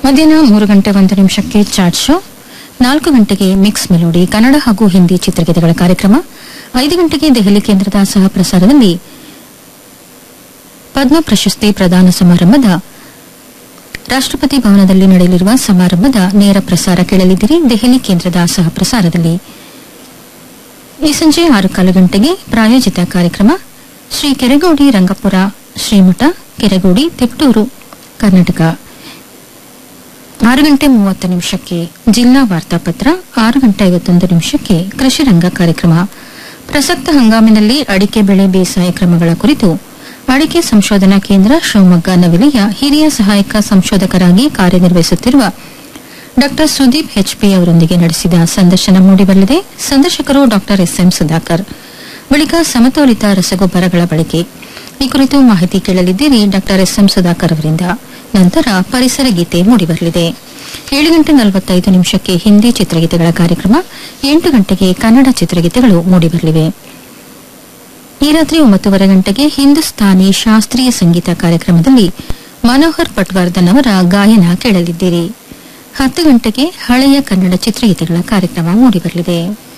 ಮಧ್ಯಾಹ್ನ ಮೂರು ಗಂಟೆ ಒಂದು ನಿಮಿಷಕ್ಕೆ ಚಾಟ್ ಶೋ ನಾಲ್ಕು ಗಂಟೆಗೆ ಮಿಕ್ಸ್ ಮೆಲೋಡಿ ಕನ್ನಡ ಹಾಗೂ ಹಿಂದಿ ಚಿತ್ರಗೀತೆಗಳ ಕಾರ್ಯಕ್ರಮ ಐದು ಗಂಟೆಗೆ ದೆಹಲಿ ಕೇಂದ್ರದ ಸಹ ಪ್ರಸಾರದಲ್ಲಿ ಪದ್ಮ ಪ್ರಶಸ್ತಿ ಪ್ರದಾನ ಸಮಾರಂಭದ ರಾಷ್ಟ್ರಪತಿ ಭವನದಲ್ಲಿ ನಡೆಯಲಿರುವ ಸಮಾರಂಭದ ನೇರ ಪ್ರಸಾರ ಕೇಳಲಿದ್ದೀರಿ ದೆಹಲಿ ಕೇಂದ್ರದ ಸಹ ಪ್ರಸಾರದಲ್ಲಿ ಈ ಸಂಜೆ ಆರು ಕಾಲು ಗಂಟೆಗೆ ಪ್ರಾಯೋಜಿತ ಕಾರ್ಯಕ್ರಮ ಶ್ರೀ ಕೆರೆಗೋಡಿ ರಂಗಪುರ ಶ್ರೀಮಠ ಕೆರೆಗೋಡಿ ತಿಪ್ಟೂರು ಕರ್ನಾಟಕ ಆರು ಗಂಟೆ ಮೂವತ್ತು ನಿಮಿಷಕ್ಕೆ ಜಿಲ್ಲಾ ವಾರ್ತಾಪತ್ರ ಆರು ಗಂಟೆ ಐವತ್ತೊಂದು ನಿಮಿಷಕ್ಕೆ ಕೃಷಿ ರಂಗ ಕಾರ್ಯಕ್ರಮ ಪ್ರಸಕ್ತ ಹಂಗಾಮಿನಲ್ಲಿ ಅಡಿಕೆ ಬೆಳೆ ಬೇಸಾಯ ಕ್ರಮಗಳ ಕುರಿತು ಅಡಿಕೆ ಸಂಶೋಧನಾ ಕೇಂದ್ರ ಶಿವಮೊಗ್ಗ ನವಿಲೆಯ ಹಿರಿಯ ಸಹಾಯಕ ಸಂಶೋಧಕರಾಗಿ ಕಾರ್ಯನಿರ್ವಹಿಸುತ್ತಿರುವ ಡಾ ಸುದೀಪ್ ಎಚ್ಪಿ ಅವರೊಂದಿಗೆ ನಡೆಸಿದ ಸಂದರ್ಶನ ಮೂಡಿಬರಲಿದೆ ಸಂದರ್ಶಕರು ಡಾ ಎಸ್ಎಂ ಸುಧಾಕರ್ ಬಳಿಕ ಸಮತೋಲಿತ ರಸಗೊಬ್ಬರಗಳ ಬಳಕೆ ಈ ಕುರಿತು ಮಾಹಿತಿ ಕೇಳಲಿದ್ದೀರಿ ಡಾ ಎಸ್ಎಂ ಸುಧಾಕರ್ ಅವರಿಂದ ನಂತರ ಪರಿಸರ ಗೀತೆ ಮೂಡಿಬರಲಿದೆ ಏಳು ಗಂಟೆ ನಲವತ್ತೈದು ನಿಮಿಷಕ್ಕೆ ಹಿಂದಿ ಚಿತ್ರಗೀತೆಗಳ ಕಾರ್ಯಕ್ರಮ ಎಂಟು ಗಂಟೆಗೆ ಕನ್ನಡ ಚಿತ್ರಗೀತೆಗಳು ಮೂಡಿಬರಲಿವೆ ಈ ರಾತ್ರಿ ಒಂಬತ್ತುವರೆ ಗಂಟೆಗೆ ಹಿಂದೂಸ್ತಾನಿ ಶಾಸ್ತ್ರೀಯ ಸಂಗೀತ ಕಾರ್ಯಕ್ರಮದಲ್ಲಿ ಮನೋಹರ್ ಪಟ್ವರ್ಧನ್ ಅವರ ಗಾಯನ ಕೇಳಲಿದ್ದೀರಿ ಹತ್ತು ಗಂಟೆಗೆ ಹಳೆಯ ಕನ್ನಡ ಚಿತ್ರಗೀತೆಗಳ ಕಾರ್ಯಕ್ರಮ ಮೂಡಿಬರಲಿದೆ